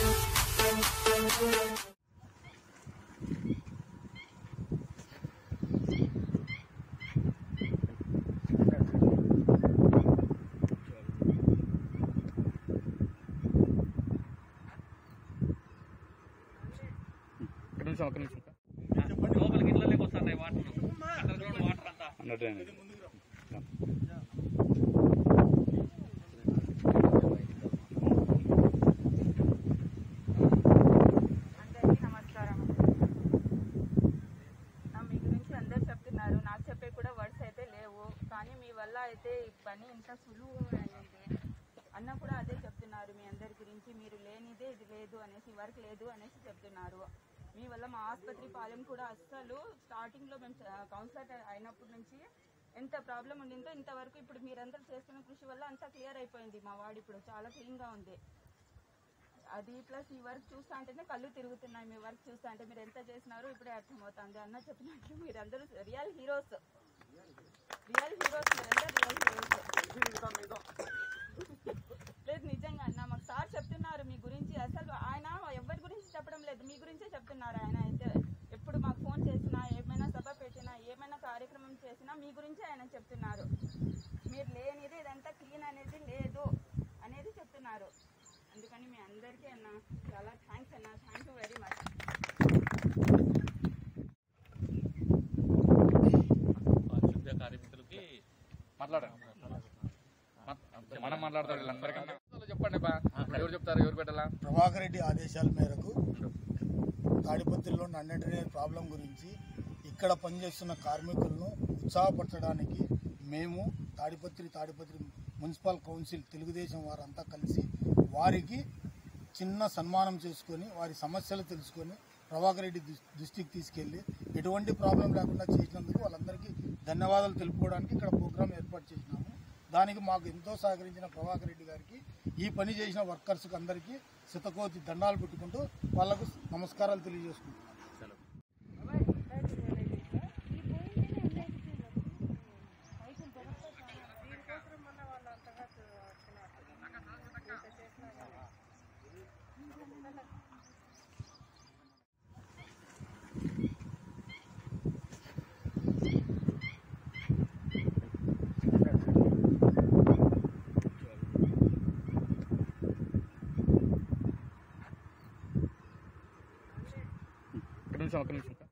ఒక నిమిషం ఒక నిమిషం లోపలికి ఇళ్ళలోకి వస్తున్నాయి వాటర్ అండర్ గ్రౌండ్ వాటర్ అంతా అన్నట్టు అందరికీ నమస్కారం నా మీ గురించి అందరు చెప్తున్నారు నాకు చెప్పే కూడా వర్డ్స్ అయితే లేవు కానీ మీ వల్ల అయితే ఈ పని ఇంత సులువు అయింది అన్న కూడా అదే చెప్తున్నారు మీ అందరి గురించి మీరు లేనిదే ఇది లేదు అనేసి వర్క్ లేదు అనేసి చెప్తున్నారు మీ వల్ల మా ఆసుపత్రి పాలెం కూడా అస్సలు స్టార్టింగ్లో మేము కౌన్సిలర్ అయినప్పటి నుంచి ఎంత ప్రాబ్లం ఉండిందో ఇంతవరకు ఇప్పుడు మీరందరూ చేస్తున్న కృషి వల్ల అంతా క్లియర్ అయిపోయింది మా వాడు ఇప్పుడు చాలా క్లీన్గా ఉంది అది ప్లస్ ఈ వర్క్ చూస్తా అంటేనే కళ్ళు తిరుగుతున్నాయి మీ వర్క్ చూస్తా అంటే మీరు ఎంత చేసినారో ఇప్పుడే అర్థమవుతుంది అన్న చెప్పినట్లు మీరందరూ రియల్ హీరోస్ రియల్ హీరోస్ మీరందరూ రియల్ హీరోస్ లేదు నిజంగా అన్న మాకు సార్ చెప్తున్నారు మీ గురించి అసలు ఆయన ఎవరి గురించి చెప్పడం లేదు మీ గురించే చెప్తున్నారు ఆయన అయితే ఎప్పుడు మాకు ఫోన్ చేసినా ఏమైనా సభ పెట్టినా ఏమైనా కార్యక్రమం చేసినా మీ గురించే ఆయన చెప్తున్నారు మీరు లేనిది ఇదంతా క్లీన్ అనేది లేదు అనేది చెప్తున్నారు అందుకని మీ అందరికీ అన్న చాలా థ్యాంక్స్ అన్న థ్యాంక్ యూ వెరీ మచ్ పారిశుద్ధ్య కార్మికులకి మాట్లాడండి మనం మాట్లాడతాం వీళ్ళందరికన్నా చెప్పండి బా ఎవరు చెప్తారు ఎవరు పెట్టాలా ప్రభాకర్ రెడ్డి ఆదేశాల మేరకు తాడిపత్రిలో ఉన్న అండర్టైనర్ ప్రాబ్లం గురించి ఇక్కడ పనిచేస్తున్న కార్మికులను ఉత్సాహపరచడానికి మేము తాడిపత్రి తాడిపత్రి మున్సిపల్ కౌన్సిల్ తెలుగుదేశం వారంతా కలిసి వారికి చిన్న సన్మానం చేసుకొని వారి సమస్యలు తెలుసుకొని ప్రభాకర్ రెడ్డి దృ- దృష్టికి తీసుకెళ్లి ఎటువంటి ప్రాబ్లం లేకుండా చేసినందుకు వాళ్ళందరికీ ధన్యవాదాలు తెలుపుకోవడానికి ఇక్కడ ప్రోగ్రాం ఏర్పాటు చేసినాము దానికి మాకు ఎంతో సహకరించిన ప్రభాకర్ రెడ్డి గారికి ఈ పని చేసిన వర్కర్స్కి అందరికీ శతకోతి దండాలు పెట్టుకుంటూ వాళ్లకు నమస్కారాలు తెలియజేసుకుంటున్నాను ఒక నిమిషం ఒక నిమిషం